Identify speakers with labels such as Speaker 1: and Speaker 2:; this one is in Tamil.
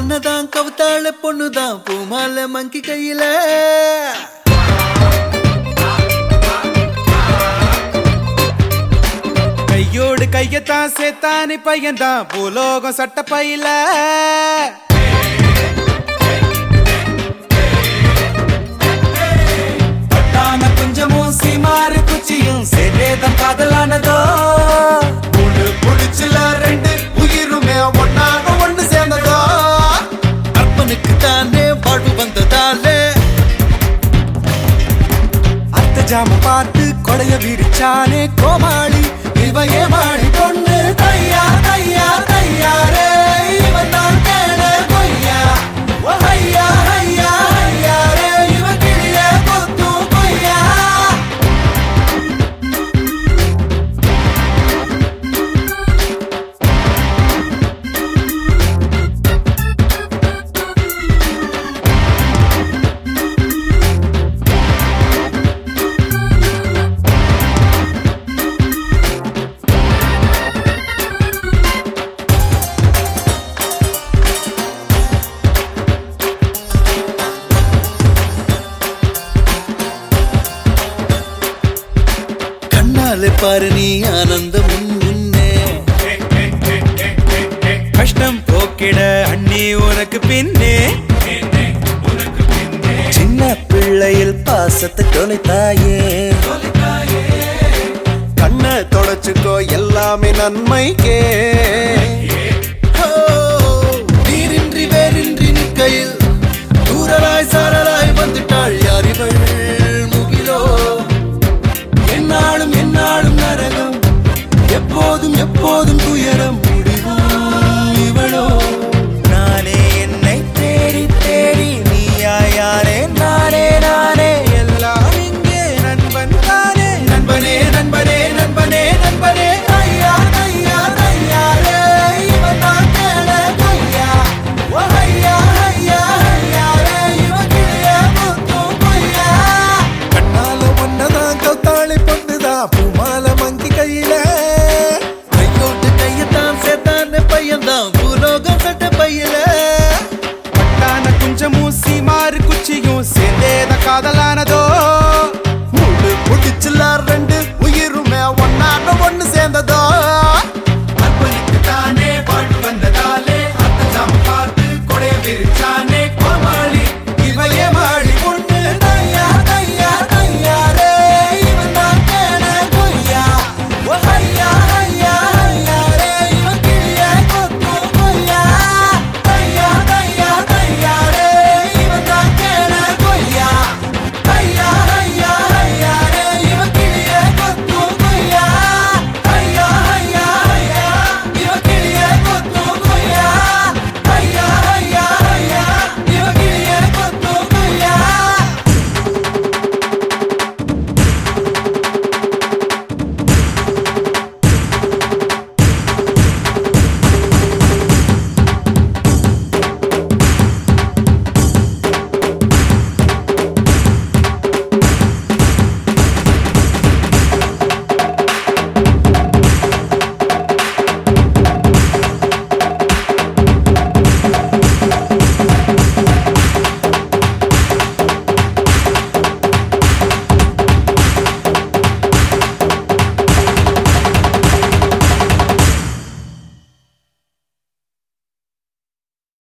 Speaker 1: ஒன்னதான் கவுத்தாழ பொண்ணுதான் பூமால மங்கி கையில
Speaker 2: கையோடு கையத்தான் சேத்தானி பையன்தான் பூலோகம் சட்ட பையில பட்டான குஞ்சமும் சீமாறு குச்சியும் சேரேதம் காதலானதோ
Speaker 1: ஒண்ணு புடிச்சுல ரெண்டு உயிருமே ஒன்னாக ஒண்ணு சேர்ந்ததோ அப்பனுக்கு தானே வாழ்வு வந்ததாலே
Speaker 2: அத்த ஜாம பார்த்து கொடைய விரிச்சானே
Speaker 1: கோமாளி இவ ஏமாளி பொண்ணு தையா தையா தையாரே இவன் தான் கேள கொய்யா ஓ ஐயா ஐயா ஐயாரே இவ கிளிய கொத்தும் கொய்யா கண்ணாலே பாரு நீ ஆனந்தம் உன் முன்னே
Speaker 2: கஷ்டம் போக்கிட அண்ணி உனக்கு பின்னே
Speaker 1: சின்ன பிள்ளையில் பாசத்தை தொலைத்தாயே கண்ணை தொடச்சுக்கோ எல்லாமே நன்மைக்கே ஓ, நீரின்றி வேரின்றி நிற்கையில் தூரலாய் சாரலாய் வந்துட்டாள் யார் இவள் முகிலோ என்னாலும் என்னாலும் நரகம் எப்போதும் எப்போதும் துயரம் முடிவும் இவளோ
Speaker 2: நானே என்னை தேடி தேடி நீயா யாரே நானே நானே எல்லாம் இங்கே நண்பன் தானே
Speaker 1: நண்பனே நண்பனே நண்பனே நண்பனே ஐயா ஐயா ஐயாரே இவன் தான் கேள கொய்யா ஓ ஐயா ஐயா ஐயாரே இவன் கிளிய முத்தும் கொய்யா கண்ணால ஒன்னதான் கௌத்தாளி பொண்ணுதான் பூமால மங்கி கையில கையோட்டு கையத்தான் சேர்த்தான பையன்தான்